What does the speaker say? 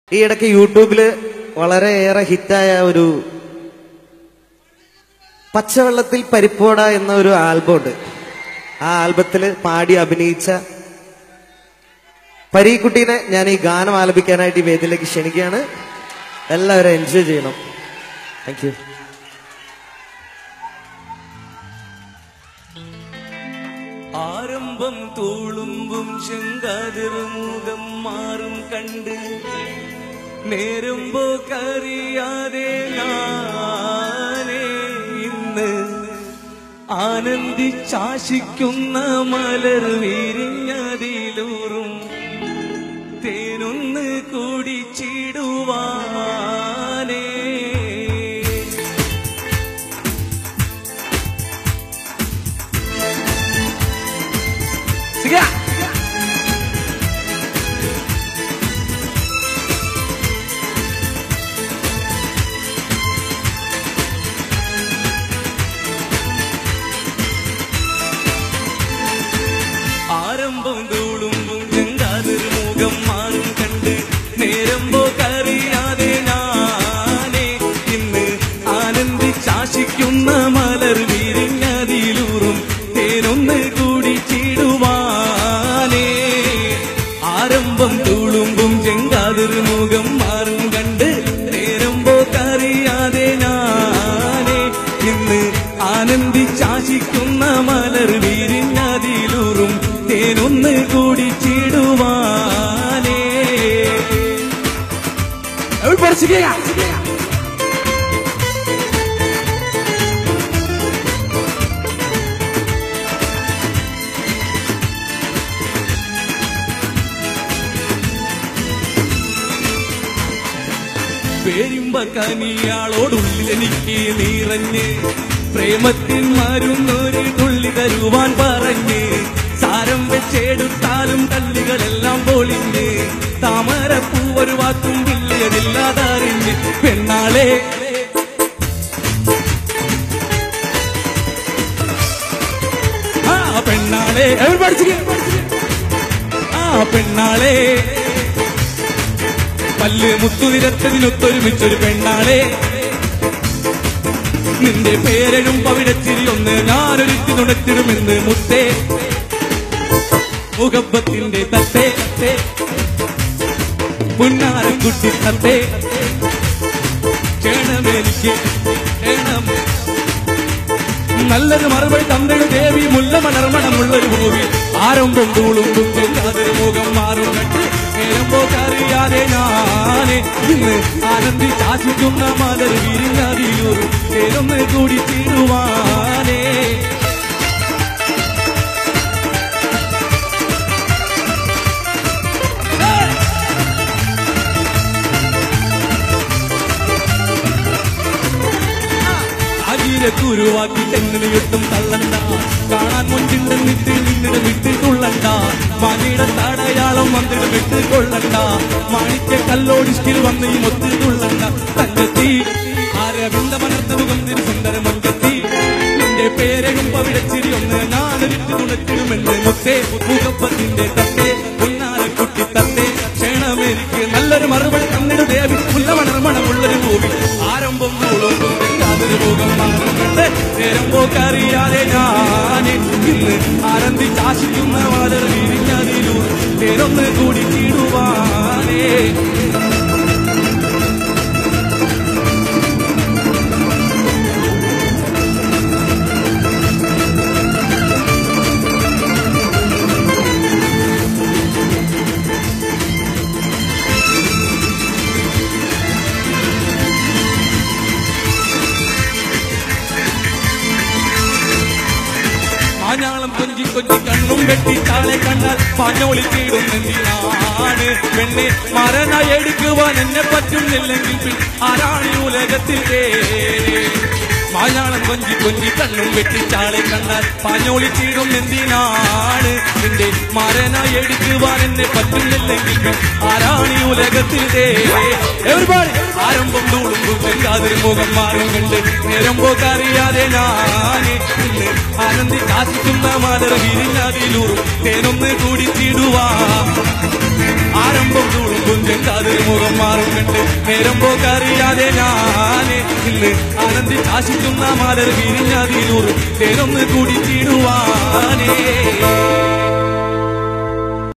ഈ ഇടയ്ക്ക് യൂട്യൂബിൽ വളരെയേറെ ഹിറ്റായ ഒരു പച്ചവെള്ളത്തിൽ പരിപ്പോട എന്ന ഒരു ആൽബം ഉണ്ട് ആ ആൽബത്തിൽ പാടി അഭിനയിച്ച പരീക്കുട്ടീനെ ഞാൻ ഈ ഗാനം ആലപിക്കാനായിട്ട് ഈ വേദിയിലേക്ക് ക്ഷണിക്കുകയാണ് എല്ലാവരും എൻജോയ് ചെയ്യണം താങ്ക് യു ആരംഭം തൂളുമ്പും ചെങ്കാതിറുമുഖം മാറും കണ്ട് നേരുമ്പോ കറിയാതെ ഞാനേ ഇന്ന് ആനന്ദിച്ചാശിക്കുന്ന മലർ വിരിഞ്ഞതിലൂറും തേനൊന്ന് കുടിച്ചിടുവാനേ സിഗ ആരംഭം തൂളുമ്പും ചെങ്കാതൊരു മുഖം മാറും കണ്ട് നേരമ്പോ കറിയാതെ ഞാനേ ഇന്ന് ആനന്ദിച്ചാശിക്കുന്ന മലർ വിരിഞ്ഞതിലൂറും തേനൊന്ന് കൂടി ചീടുവാനേ ആരംഭം തൂളുമ്പും ചെങ്കാതൊരു മുഖം മാറും കണ്ട് നേരമ്പോ കറിയാതെ ഞാനേ ഇന്ന് ആനന്ദിച്ചാശിക്കുന്ന മലർ വിരിഞ്ഞതിലൂറും തേനൊന്ന് കൂടി ചീടുവാനേ Everybody together. പേരിമ്പ കനിയാളോടുള്ളിൽ എനിക്ക് നിറഞ്ഞ് പ്രേമത്തിൻ മരുന്നൊരു തുള്ളി തരുവാൻ പറഞ്ഞ് സാരം വെച്ചെടുത്താലും കല്ലുകളെല്ലാം പൊളിഞ്ഞ് താമരപ്പൂ ഒരു വാക്കും പിള്ളേരില്ലാതറിഞ്ഞ് പെണ്ണാളെ ആ പെണ്ണാളെ everybody together. ആ പെണ്ണാളെ പല്ല് മുത്തുനിരത്തതിനൊത്തൊരുമിച്ചൊരു പെണ്ണാളെ നിന്റെ പേരഴും പവിടച്ചിരി ഒന്ന് ഞാനൊരുത്തി നുണച്ചിടുമെന്ന് മുത്തേ മുഖബത്തിന്റെ തത്തേ തത്തേ പുന്നാരക്കുട്ടി തത്തേ ക്ഷണമെനിക്ക് ക്ഷണം നല്ലൊരു മറുപടി തന്തയുടെ ദേവി മുല്ല മലർമണമുള്ളൊരു ഭൂമി ആരംഭം തൂളുമ്പും ചെല്ലാതൊരു മുഖം മാറും കണ്ട് നേരമ്പോ കറിയാതെ ഞാന് ഇന്ന് ആനന്ദിച്ചാശിക്കുന്ന മലർ വിരിഞ്ഞതിലൂറും ചേരൊന്ന് കൂടി തീരുവാനേ അകിരെ കുരുവാക്കി തെങ്ങിനെയൊട്ടും തള്ളണ്ട കാണാൻ മുൻപിണ്ടെന്നിട്ട് നിന്നിടം വിട്ട് തുള്ളണ്ട മണിയുടെ തടയാളം വന്നിടം വിട്ട് കൊള്ളണ്ട മാണിക്ക കല്ലോടിസ്റ്റിൽ വന്ന് ഈ മൊത്ത് തുള്ളണ്ട തങ്കത്തി ആരവിന്ദ മലർത്ത മുഖം തിരു സുന്ദര മങ്കത്തി നിന്റെ പേരകും പവിടച്ചിരി ഒന്ന് ഞാനൊരിട്ട് തുണച്ചിടുമെന്ന് മുത്തേ മുഖപ്പത്തിന്റെ തത്തേ പൊന്നാരക്കുട്ടി തത്തേ ക്ഷണമെനിക്ക് നല്ലൊരു മറുപടി തന്നിട ദേവി മുല്ലമണർമണമുള്ളൊരു ഭൂമി ആരംഭം മൂളുമ്പും യാതൊരു മുഖം മാറുന്നുണ്ട് നേരമ്പോ കറിയാതെ ഞാന് ഇന്ന് ആനന്ദിച്ചാശിക്കുന്ന മലർ വിരിഞ്ഞതിലൂ നേരൊന്ന് കൂടി ചീടുവാനേ പാഞ്ഞാളം കൊഞ്ചി കൊഞ്ചി കണ്ണും വെട്ടി താളെ കണ്ടാൽ പാഞ്ഞോളി ചീടുന്നെന്തിനാണ് പെണ്ണെ മരനായി എടുക്കുവാൻ എന്നെ പറ്റുന്നില്ലെങ്കിൽ പിൻ ആരാണ് ഈ ഉലകത്തിൽ പേര് മായാളം കൊഞ്ചി കൊഞ്ചി കണ്ണും വെട്ടിച്ചാളെ കണ്ടാൽ പാഞ്ഞോളിച്ചിടും എന്തിനാണ് നിന്റെ മാരനായി എടുക്കുവാൻ എന്നെ പറ്റുന്നില്ലെങ്കിൽ ആരാണ് ഈ ഉലകത്തിൽ എവരിപാടി ആരംഭം തൂളുമ്പും ചെങ്കാതിരി മുഖം മാറും കണ്ട് നേരം പോക്കറിയാതെ ഞാന് ഇന്ന് ആനന്ദി കാശിക്കുന്ന മാതർ വിരിഞ്ഞതിലൂറും തേനൊന്ന് കൂടിച്ചിടുവാ ആരംഭം തൂളുമ്പും ചെങ്കാതിരി മുഖം മാറും കണ്ട് നേരം പോക്കറിയാതെ ഞാന് ഇന്ന് ആനന്ദി കാശിക്കുന്ന മാതർ വിരിഞ്ഞതിലൂറും തേനൊന്ന് കൂടിച്ചിടുവാനേ